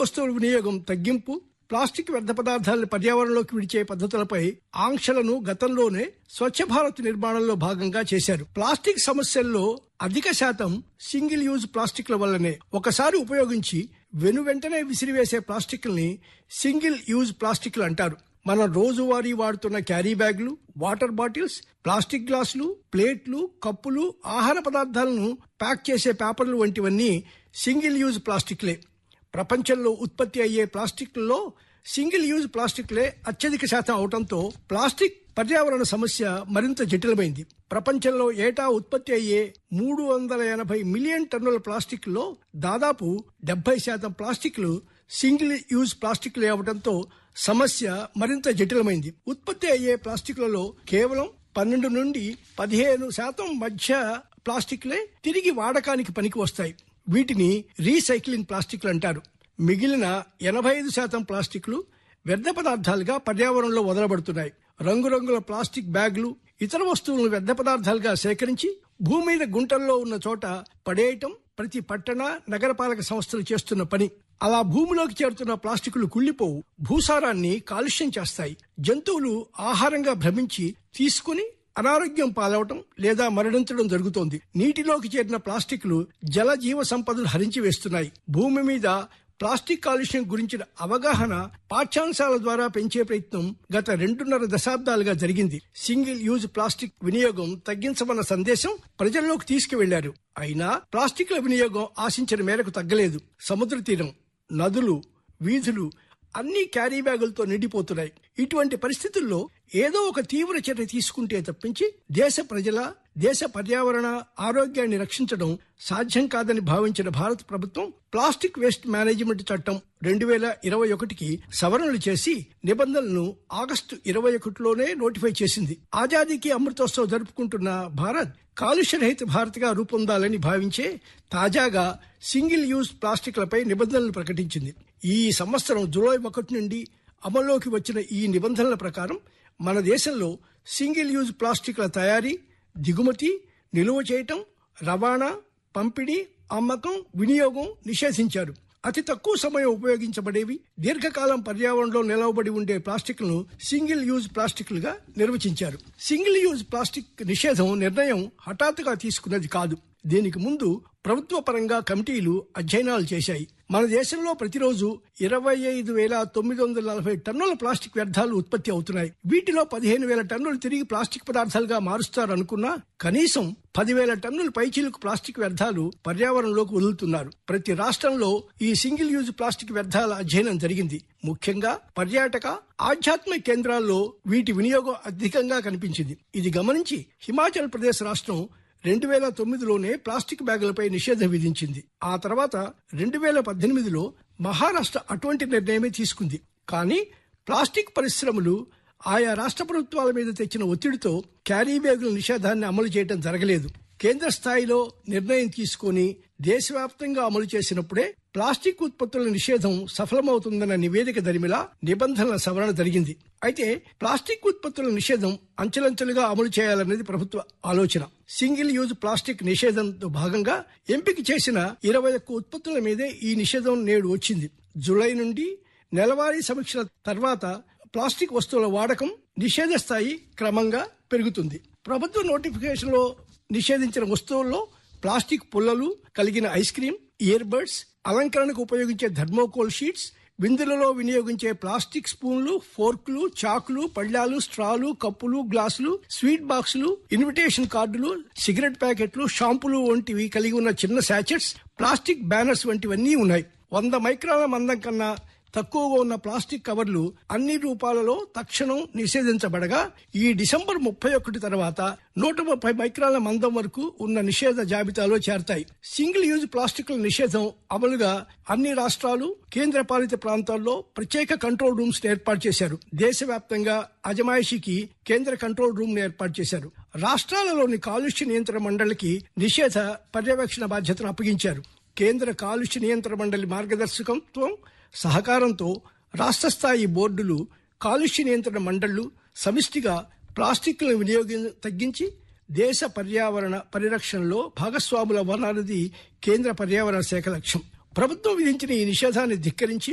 వస్తువుల వినియోగం తగ్గింపు ప్లాస్టిక్ వ్యర్థ పదార్థాలను పర్యావరణంలోకి విడిచే పద్ధతులపై ఆంక్షలను గతంలోనే స్వచ్ఛ భారత్ నిర్మాణంలో భాగంగా చేశారు ప్లాస్టిక్ సమస్యల్లో అధిక శాతం సింగిల్ యూజ్ ప్లాస్టిక్ల వల్లనే ఒకసారి ఉపయోగించి వెను వెంటనే విసిరివేసే ప్లాస్టిక్లని సింగిల్ యూజ్ ప్లాస్టిక్లు అంటారు మనం రోజువారీ వాడుతున్న క్యారీ బ్యాగులు వాటర్ బాటిల్స్ ప్లాస్టిక్ గ్లాసులు ప్లేట్లు కప్పులు ఆహార పదార్థాలను ప్యాక్ చేసే పేపర్లు వంటివన్నీ సింగిల్ యూజ్ ప్లాస్టిక్లే ప్రపంచంలో ఉత్పత్తి అయ్యే ప్లాస్టిక్లలో సింగిల్ యూజ్ ప్లాస్టిక్లే అత్యధిక శాతం అవడంతో ప్లాస్టిక్ పర్యావరణ సమస్య మరింత జటిలమైంది ప్రపంచంలో ఏటా ఉత్పత్తి అయ్యే మూడు వందల ఎనభై మిలియన్ టన్నుల ప్లాస్టిక్లో దాదాపు డెబ్బై శాతం ప్లాస్టిక్లు సింగిల్ యూజ్ ప్లాస్టిక్లే అవడంతో సమస్య మరింత జటిలమైంది ఉత్పత్తి అయ్యే ప్లాస్టిక్లలో కేవలం పన్నెండు నుండి పదిహేను శాతం మధ్య ప్లాస్టిక్లే తిరిగి వాడకానికి పనికి వస్తాయి వీటిని రీసైక్లింగ్ ప్లాస్టిక్లు అంటారు మిగిలిన ఎనభై ఐదు శాతం ప్లాస్టిక్లు వ్యర్థ పదార్థాలుగా పర్యావరణంలో వదలబడుతున్నాయి రంగురంగుల ప్లాస్టిక్ బ్యాగులు ఇతర వస్తువులను వ్యర్థ పదార్థాలుగా సేకరించి భూమి మీద గుంటల్లో ఉన్న చోట పడేయటం ప్రతి పట్టణ నగరపాలక సంస్థలు చేస్తున్న పని అలా భూమిలోకి చేరుతున్న ప్లాస్టిక్లు కుళ్లిపోవు భూసారాన్ని కాలుష్యం చేస్తాయి జంతువులు ఆహారంగా భ్రమించి తీసుకుని అనారోగ్యం పాలవటం లేదా మరణించడం జరుగుతోంది నీటిలోకి చేరిన ప్లాస్టిక్లు జల జీవ సంపదలు హరించి వేస్తున్నాయి భూమి మీద ప్లాస్టిక్ కాలుష్యం గురించిన అవగాహన పాఠ్యాంశాల ద్వారా పెంచే ప్రయత్నం గత రెండున్నర దశాబ్దాలుగా జరిగింది సింగిల్ యూజ్ ప్లాస్టిక్ వినియోగం తగ్గించమన్న సందేశం ప్రజల్లోకి తీసుకువెళ్లారు అయినా ప్లాస్టిక్ల వినియోగం ఆశించిన మేరకు తగ్గలేదు సముద్ర తీరం నదులు వీధులు అన్ని క్యారీ బ్యాగులతో నిండిపోతున్నాయి ఇటువంటి పరిస్థితుల్లో ఏదో ఒక తీవ్ర చర్య తీసుకుంటే తప్పించి దేశ ప్రజల దేశ పర్యావరణ ఆరోగ్యాన్ని రక్షించడం సాధ్యం కాదని భావించిన భారత ప్రభుత్వం ప్లాస్టిక్ వేస్ట్ మేనేజ్మెంట్ చట్టం రెండు వేల ఇరవై ఒకటికి సవరణలు చేసి నిబంధనలను ఆగస్టు ఇరవై ఒకటిలోనే నోటిఫై చేసింది ఆజాదీకి అమృతోత్సవ్ జరుపుకుంటున్న భారత్ కాలుష్య రహిత భారత్ గా రూపొందాలని భావించే తాజాగా సింగిల్ యూజ్ ప్లాస్టిక్లపై నిబంధనలు ప్రకటించింది ఈ సంవత్సరం జూలై ఒకటి నుండి అమల్లోకి వచ్చిన ఈ నిబంధనల ప్రకారం మన దేశంలో సింగిల్ యూజ్ ప్లాస్టిక్ల తయారీ దిగుమతి నిలువ చేయటం రవాణా పంపిణీ అమ్మకం వినియోగం నిషేధించారు అతి తక్కువ సమయం ఉపయోగించబడేవి దీర్ఘకాలం పర్యావరణంలో నిలవబడి ఉండే ప్లాస్టిక్లను సింగిల్ యూజ్ ప్లాస్టిక్లుగా నిర్వచించారు సింగిల్ యూజ్ ప్లాస్టిక్ నిషేధం నిర్ణయం హఠాత్తుగా తీసుకున్నది కాదు దీనికి ముందు ప్రభుత్వ పరంగా కమిటీలు అధ్యయనాలు చేశాయి మన దేశంలో ప్రతిరోజు ఇరవై ఐదు వేల తొమ్మిది వందల నలభై టన్నుల ప్లాస్టిక్ వ్యర్థాలు ఉత్పత్తి అవుతున్నాయి వీటిలో పదిహేను వేల టన్నులు తిరిగి ప్లాస్టిక్ పదార్థాలుగా మారుస్తారు అనుకున్నా కనీసం పదివేల టన్నుల పైచీలకు ప్లాస్టిక్ వ్యర్థాలు పర్యావరణంలోకి వదులుతున్నారు ప్రతి రాష్ట్రంలో ఈ సింగిల్ యూజ్ ప్లాస్టిక్ వ్యర్థాల అధ్యయనం జరిగింది ముఖ్యంగా పర్యాటక ఆధ్యాత్మిక కేంద్రాల్లో వీటి వినియోగం అధికంగా కనిపించింది ఇది గమనించి హిమాచల్ ప్రదేశ్ రాష్ట్రం రెండు వేల తొమ్మిదిలోనే ప్లాస్టిక్ బ్యాగులపై నిషేధం విధించింది ఆ తర్వాత రెండు వేల పద్దెనిమిదిలో మహారాష్ట్ర అటువంటి నిర్ణయమే తీసుకుంది కానీ ప్లాస్టిక్ పరిశ్రమలు ఆయా రాష్ట్ర ప్రభుత్వాల మీద తెచ్చిన ఒత్తిడితో క్యారీ బ్యాగుల నిషేధాన్ని అమలు చేయడం జరగలేదు కేంద్ర స్థాయిలో నిర్ణయం తీసుకొని దేశవ్యాప్తంగా అమలు చేసినప్పుడే ప్లాస్టిక్ ఉత్పత్తుల నిషేధం సఫలమవుతుందన్న నివేదిక దరిమిలా నిబంధనల సవరణ జరిగింది అయితే ప్లాస్టిక్ ఉత్పత్తుల నిషేధం అంచెలంచెలుగా అమలు చేయాలనేది ప్రభుత్వ ఆలోచన సింగిల్ యూజ్ ప్లాస్టిక్ నిషేధంతో భాగంగా ఎంపిక చేసిన ఇరవై ఒక్క ఉత్పత్తుల మీదే ఈ నిషేధం నేడు వచ్చింది జులై నుండి నెలవారీ సమీక్షల తర్వాత ప్లాస్టిక్ వస్తువుల వాడకం నిషేధ స్థాయి క్రమంగా పెరుగుతుంది ప్రభుత్వ నోటిఫికేషన్ లో నిషేధించిన వస్తువుల్లో ప్లాస్టిక్ పుల్లలు కలిగిన ఐస్ క్రీం ఇయర్ బడ్స్ అలంకరణకు ఉపయోగించే థర్మోకోల్ షీట్స్ విందులలో వినియోగించే ప్లాస్టిక్ స్పూన్లు ఫోర్కులు చాకులు పళ్ళాలు స్ట్రాలు కప్పులు గ్లాసులు స్వీట్ బాక్సులు ఇన్విటేషన్ కార్డులు సిగరెట్ ప్యాకెట్లు షాంపులు వంటివి కలిగి ఉన్న చిన్న శాచెట్స్ ప్లాస్టిక్ బ్యానర్స్ వంటివన్నీ ఉన్నాయి వంద మైక్రాల మందం కన్నా తక్కువగా ఉన్న ప్లాస్టిక్ కవర్లు అన్ని రూపాలలో తక్షణం నిషేధించబడగా ఈ డిసెంబర్ ముప్పై ఒకటి తర్వాత నూట ముప్పై మైక్రాల మందం వరకు ఉన్న నిషేధ జాబితాలో చేరతాయి సింగిల్ యూజ్ ప్లాస్టిక్ల నిషేధం అమలుగా అన్ని రాష్ట్రాలు కేంద్ర పాలిత ప్రాంతాల్లో ప్రత్యేక కంట్రోల్ రూమ్స్ ఏర్పాటు చేశారు దేశవ్యాప్తంగా అజమాయిషీకి కేంద్ర కంట్రోల్ రూమ్ ఏర్పాటు చేశారు రాష్ట్రాలలోని కాలుష్య నియంత్రణ మండలికి నిషేధ పర్యవేక్షణ బాధ్యతను అప్పగించారు కేంద్ర కాలుష్య నియంత్రణ మండలి మార్గదర్శకత్వం సహకారంతో రాష్ట్ర స్థాయి బోర్డులు కాలుష్య నియంత్రణ మండళ్లు సమిష్టిగా ప్లాస్టిక్లను వినియోగం తగ్గించి దేశ పర్యావరణ పరిరక్షణలో భాగస్వాముల వనాలది కేంద్ర పర్యావరణ శాఖ లక్ష్యం ప్రభుత్వం విధించిన ఈ నిషేధాన్ని ధిక్కరించి